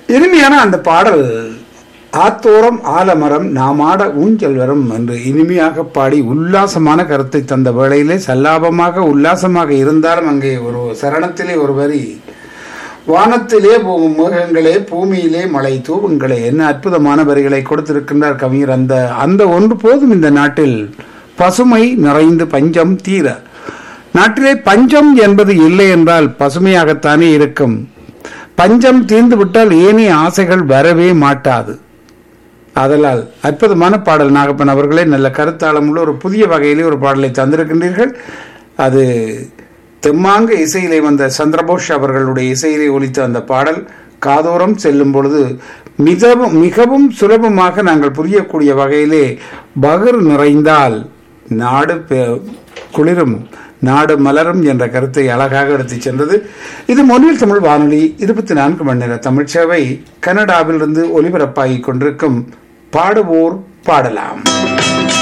இனிமையான அந்த பாடல் ஆத்தோரம் ஆலமரம் நாமாட ஊஞ்சல் வரும் என்று இனிமையாக பாடி உல்லாசமான கருத்தை தந்த வேளையிலே சல்லாபமாக உல்லாசமாக இருந்தாலும் அங்கே ஒரு சரணத்திலே ஒரு வரி வானத்திலே போகும் மேகங்களே பூமியிலே மழை தூவுங்களே என்ன அற்புதமான வரிகளை கொடுத்திருக்கின்றார் கவிஞர் அந்த அந்த ஒன்று போதும் இந்த நாட்டில் பசுமை நிறைந்து பஞ்சம் தீர நாட்டிலே பஞ்சம் என்பது இல்லை என்றால் பசுமையாகத்தானே இருக்கும் பஞ்சம் தீர்ந்து விட்டால் ஏனைய ஆசைகள் வரவே மாட்டாது அதலால் அற்புதமான பாடல் நாகப்பன் அவர்களே நல்ல கருத்தாளமுள்ள ஒரு புதிய வகையிலே ஒரு பாடலை தந்திருக்கின்றீர்கள் அது தெம்மாங்க இசையிலே வந்த சந்திரபோஷ் அவர்களுடைய இசையிலே ஒலித்த அந்த பாடல் காதோரம் செல்லும் பொழுது மிகவும் மிகவும் சுலபமாக நாங்கள் புரியக்கூடிய வகையிலே பகர் நிறைந்தால் நாடு பெ- குளிரும் நாடு மலரும் என்ற கருத்தை அழகாக எடுத்துச் சென்றது இது மொழியில் தமிழ் வானொலி இருபத்தி நான்கு மணி நேர தமிழ் சேவை கனடாவிலிருந்து ஒலிபரப்பாகிக் கொண்டிருக்கும் பாடுவோர் பாடலாம்